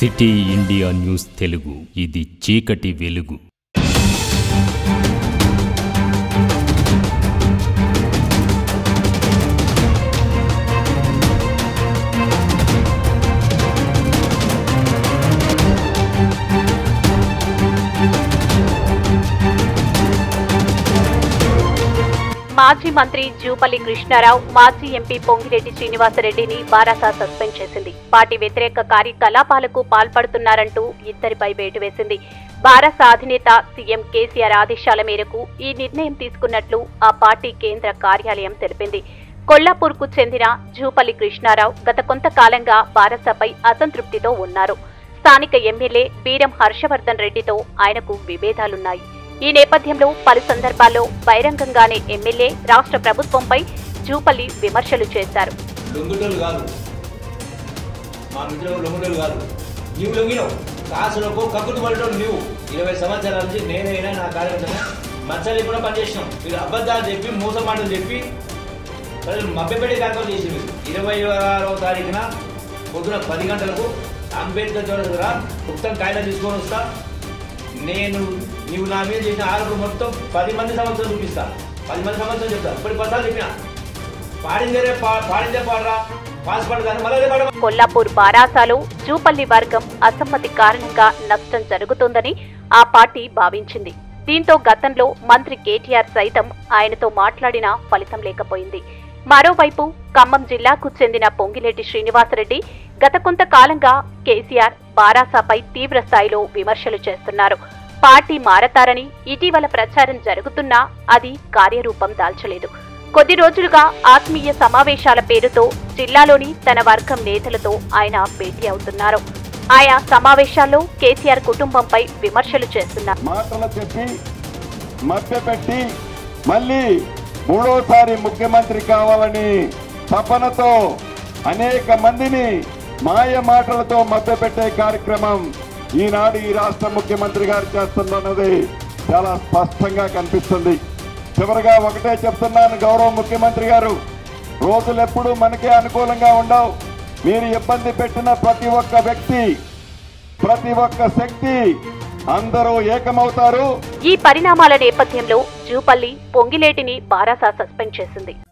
city India news Telugu ఇది చీకటి వెలుగు మాజీ మంత్రి జూపల్లి కృష్ణారావు మాజీ ఎంపీ పొంగిరెడ్డి శ్రీనివాసరెడ్డిని బారాసా సస్పెండ్ చేసింది పార్టీ వ్యతిరేక కార్యకలాపాలకు పాల్పడుతున్నారంటూ ఇద్దరిపై వేటు వేసింది బారాసా అధినేత సీఎం కేసీఆర్ ఆదేశాల మేరకు ఈ నిర్ణయం తీసుకున్నట్లు ఆ పార్టీ కేంద్ర కార్యాలయం తెలిపింది కొల్లాపూర్కు చెందిన జూపల్లి కృష్ణారావు గత కొంతకాలంగా బారాసాపై అసంతృప్తితో ఉన్నారు స్థానిక ఎమ్మెల్యే బీరం హర్షవర్ధన్ రెడ్డితో ఆయనకు విభేదాలున్నాయి ఈ నేపథ్యంలో పలు సందర్భాల్లో బహిరంగంగానే ఎమ్మెల్యే రాష్ట్ర ప్రభుత్వంపై జూపల్లి విమర్శలు చేశారు లొంగుటోళ్ళు కాదు మా మిత్రులు లొంగుటోళ్ళు కాదు నీవు లొంగినావు కాసులకు కక్కుతు పడటం నువ్వు ఇరవై సంవత్సరాల నుంచి నేనైనా నా కార్యకర్తగా మచ్చలు కూడా పనిచేసినాం మీరు అబద్ధాలు చెప్పి మోసం మాటలు చెప్పి ప్రజలు మభ్యపెట్టే కార్యక్రమం చేసి మీరు ఇరవై ఆరవ తారీఖున పొద్దున పది గంటలకు అంబేద్కర్ చౌరస్ దగ్గర మొత్తం కాగితం తీసుకొని వస్తా నేను నీవు నా మీద చేసిన ఆరోపణ మొత్తం పది మంది సంవత్సరం చూపిస్తా పది మంది సంవత్సరం చెప్తా ఇప్పుడు పదాలు చెప్పిన పాడిందే పా- పాడిందే పాడరా పాస్ పడదు కానీ మళ్ళీ పాడ కొల్లాపూర్ బారాసాలో జూపల్లి వర్గం అసమ్మతి కారణంగా నష్టం జరుగుతోందని ఆ పార్టీ భావించింది దీంతో గతంలో మంత్రి కేటీఆర్ సైతం ఆయనతో మాట్లాడినా ఫలితం లేకపోయింది మరోవైపు ఖమ్మం జిల్లాకు చెందిన పొంగిరెడ్డి శ్రీనివాసరెడ్డి గత కొంతకాలంగా కేసీఆర్ బారాసాపై తీవ్ర స్థాయిలో విమర్శలు చేస్తున్నారు పార్టీ మారతారని ఇటీవల ప్రచారం జరుగుతున్నా అది కార్యరూపం దాల్చలేదు కొద్ది రోజులుగా ఆత్మీయ సమావేశాల పేరుతో జిల్లాలోని తన వర్గం నేతలతో ఆయన భేటీ అవుతున్నారు ఆయా సమావేశాల్లో కేసీఆర్ కుటుంబంపై విమర్శలు చేస్తున్నారు మాటలు చెప్పి మభ్యపెట్టి మళ్ళీ మూడోసారి ముఖ్యమంత్రి కావాలని తపనతో అనేక మందిని మాయ మాటలతో మభ్యపెట్టే కార్యక్రమం ఈనాడు ఈ రాష్ట్ర ముఖ్యమంత్రి గారు చేస్తున్నది చాలా స్పష్టంగా కనిపిస్తుంది చివరిగా ఒకటే చెప్తున్నాను గౌరవ ముఖ్యమంత్రి గారు రోజులెప్పుడు మనకే అనుకూలంగా ఉండవు మీరు ఇబ్బంది పెట్టిన ప్రతి ఒక్క వ్యక్తి ప్రతి ఒక్క శక్తి అందరూ ఏకమవుతారు ఈ పరిణామాల నేపథ్యంలో జూపల్లి పొంగిలేటిని బారాసా సస్పెండ్ చేసింది